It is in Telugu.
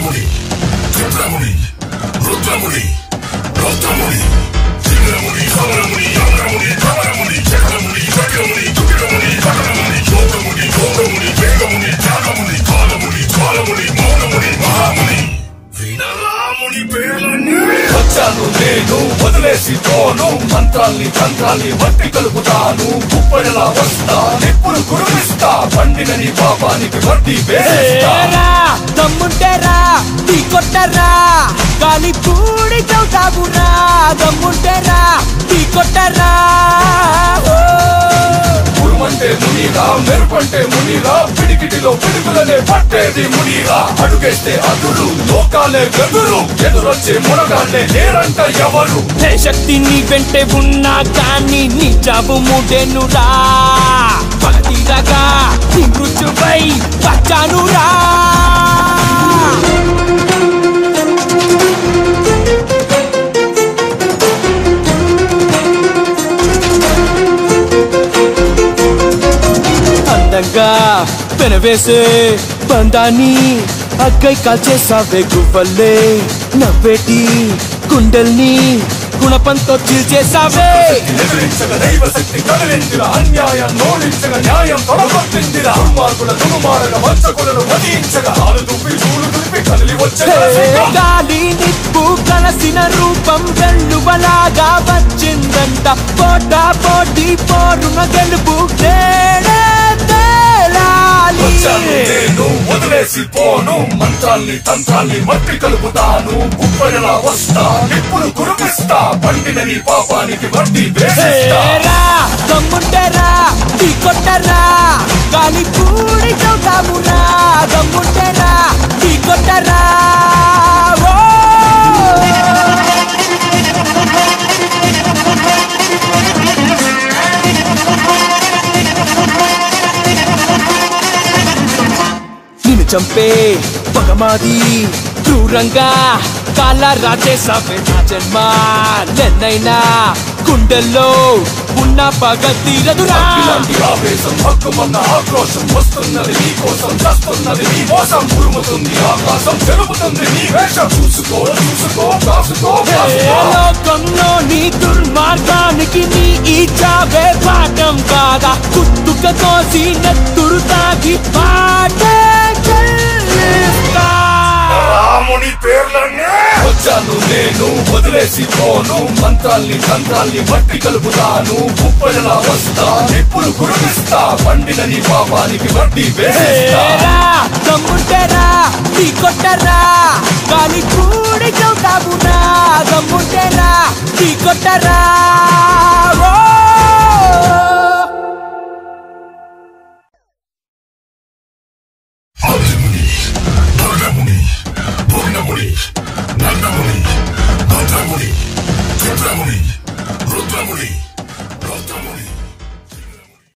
రుద్రముని రుద్రముని రుద్రముని రుద్రముని చిన్నముని సమరముని అమరముని కమరముని చక్రముని చక్రముని దుర్గముని కటరముని యోగముని యోగముని వేగముని త్యాగముని కాలముని జ్వాలముని మౌనముని మహాముని వీణరాముని పేర్లన్నీ వచ్చాను నేను వదిలేసి పోను మంత్రాల్ని తంత్రాల్ని వట్టి కలుపుతాను కుప్పడిలా వస్తా నిప్పులు కురిపిస్తా పండినని పాపానికి వడ్డీ వేసేస్తా ఏరా దమ్ముంటేరా టీ కొట్టరా గాలి పూడి చౌటాగురా దమ్ముంటేరా టీ కొట్టరా ఓ. ఉరుమంటే మునిరా మెరుపంటే మునిరా పిడికిటిలో పిడుగులనే పట్టేది మునిరా అడుగేస్తే అదురు లోకాలే గదురు ఎదురొచ్చే మునగాళ్ళే లేరంట ఎవరు ఏ శక్తి నీ వెంటే ఉన్నా కానీ నీ జాబు మూడేనురా పగతీరగా నీ మృత్యుపై వచ్చానురా అందంగా పెనవేసే బంధాన్ని అక్కై కాల్చేసావే గువ్వల్లే నవ్వేటి గుండెల్ని గుణపంతో చీల్చేసావే ఎదిరించగ దైవ శక్తి కదిలిందిరా అన్యాయం నోడించగ న్యాయం తొడగొట్టిందిరా దుర్మార్గుల దుర్మార్గ వంచకులను వధించగ కాలు దుప్పి చూలు దుప్పి కదిలి వచ్చే గాలి నిప్పు కలసిన రూపం వెల్లువలాగా వచ్చిందంట పోట పోటీ పోరున గెలుపు నేడే తేలాలి. వచ్చాను నేను వదిలేసి పోను మంత్రాల్ని తంత్రాల్ని మట్టి కలుపుతాను ఉప్పడిలా వస్తా నిప్పులు కురిపిస్తా పండినని పాపానికి వడ్డీ వేసేస్తా ఏరా, దమ్ముంటేరా టీ కొట్టరా గాలి పూడి చౌటామురా దమ్ముంటేరా టీ కొట్టరా ఓ. నిన్ను చంపే పగమాది క్రూరంగా కాల రాజేసావే నా జన్మ నెన్నైనా గుండెల్లో ఉన్న పగ తీరదురా ఇలాంటి ఆవేశం హక్కుమన్న ఆక్రోశం వస్తున్నది నీ కోసం చస్తున్నది నీ మోసం ఉరుముతుంది ఆకాశం జరుగుతుంది నీ వేషం చూసుకో చూసుకో కాసుకో ఏ కాసుకో లోకంలో నీ దుర్మార్గానికి నీ ఈ చావే పాఠం కాదా కుత్తుక కోసి నెత్తురు తాగి పాటే చెల్లిస్తా రాముని పేర్లన్నీ వచ్చాను నేను వదిలేసి పోను మంత్రాల్ని తంత్రాల్ని మట్టి కలుపుతాను ఉప్పడిలా వస్తా నిప్పులు కురిపిస్తా పండినని పాపానికి వడ్డీ వేసేస్తా ఏరా, దమ్ముంటేరా టీ కొట్టరా గాలి పూడి చౌటామురా దమ్ముంటేరా టీ కొట్టరా ఓ. ఆదిముని దుర్గముని పూర్ణముని నందముని భద్రముని రుద్రముని